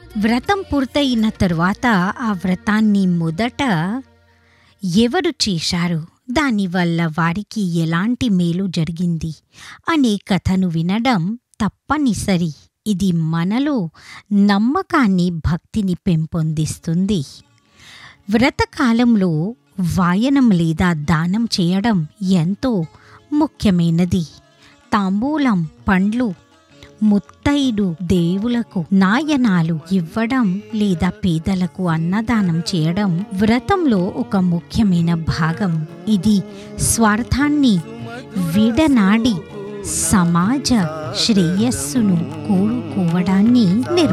వ్రతం పూర్తయిన తరువాత ఆ వ్రతాన్ని మొదట ఎవరు చేశారు దానివల్ల వారికి ఎలాంటి మేలు జరిగింది అనే కథను వినడం తప్పనిసరి ఇది మనలో నమ్మకాన్ని భక్తిని పెంపొందిస్తుంది వ్రతకాలంలో వాయనం లేదా దానం చేయడం ఎంతో ముఖ్యమైనది తాంబూలం పండ్లు ముత్తైదు దేవులకు నాయనాలు ఇవ్వడం లేదా పేదలకు అన్నదానం చేయడం వ్రతంలో ఒక ముఖ్యమైన భాగం ఇది స్వార్థాన్ని విడనాడి సమాజ శ్రేయస్సును కోరుకోవడాన్ని నేర్పు